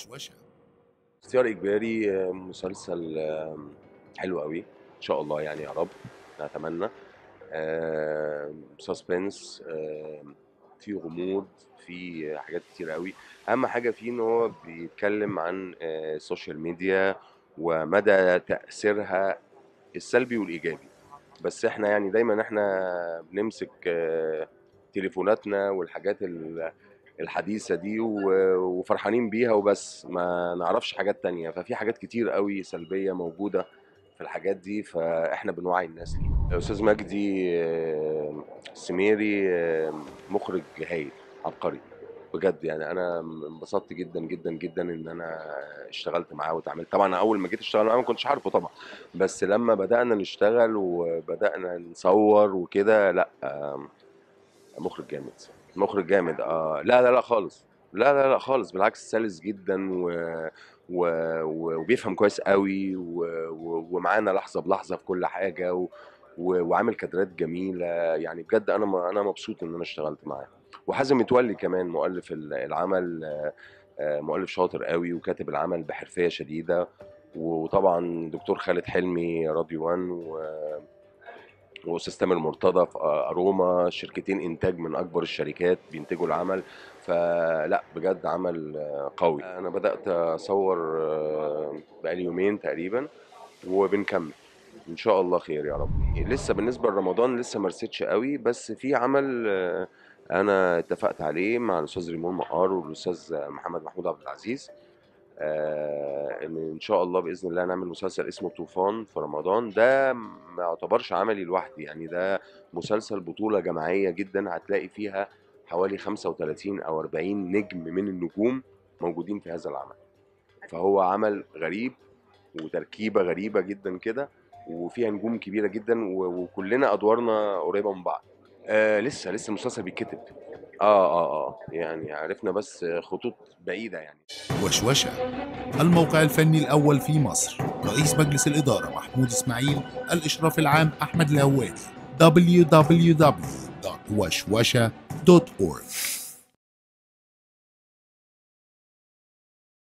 وشوشة اختيار اجباري آه، مسلسل آه، حلو قوي ان شاء الله يعني يا رب نتمنى سسبنس في غموض في حاجات كتير قوي اهم حاجه فيه ان هو بيتكلم عن آه، السوشيال ميديا ومدى تاثيرها السلبي والايجابي بس احنا يعني دايما احنا بنمسك آه، تليفوناتنا والحاجات ال- الحديثة دي و- وفرحانين بيها وبس ما نعرفش حاجات تانية ففي حاجات كتير قوي سلبية موجودة في الحاجات دي فاحنا بنوعي الناس ليها استاذ مجدي آه، سميري آه، مخرج هايل عبقري بجد يعني انا انبسطت جدا جدا جدا ان انا اشتغلت معاه واتعاملت طبعا أنا اول ما جيت اشتغل معاه ما كنتش عارفه طبعا بس لما بدانا نشتغل وبدانا نصور وكده لا آم، مخرج جامد مخرج جامد اه لا لا لا خالص لا لا لا خالص بالعكس سلس جدا و... و... و... وبيفهم كويس قوي و... و... ومعانا لحظه بلحظه في كل حاجه و... و... وعامل كادرات جميله يعني بجد انا م... انا مبسوط ان انا اشتغلت معاه وحازم متولي كمان مؤلف ال- العمل آه، آه، مؤلف شاطر قوي وكاتب العمل بحرفيه شديده وطبعا دكتور خالد حلمي راديو 1 و... واستاذ تامر مرتضى في اروما شركتين انتاج من اكبر الشركات بينتجوا العمل فلا بجد عمل آه، قوي انا بدات اصور آه، بقالي يومين تقريبا وبنكمل ان شاء الله خير يا رب لسه بالنسبه لرمضان لسه ما رستش قوي بس في عمل آه، انا اتفقت عليه مع الاستاذ ريمون مقار والاستاذ محمد محمود عبد العزيز آه، ان ان شاء الله باذن الله نعمل مسلسل اسمه طوفان في رمضان ده ما يعتبرش عملي لوحدي يعني ده مسلسل بطوله جماعيه جدا هتلاقي فيها حوالي 35 او 40 نجم من النجوم موجودين في هذا العمل فهو عمل غريب وتركيبه غريبه جدا كده وفيها نجوم كبيره جدا و- وكلنا ادوارنا قريبه من بعض آه لسه لسه المسلسل بيتكتب اه اه اه يعني عرفنا بس خطوط بعيده يعني وشوشة الموقع الفني الأول في مصر رئيس مجلس الإدارة محمود إسماعيل الإشراف العام أحمد الهواري www.وشوشة.org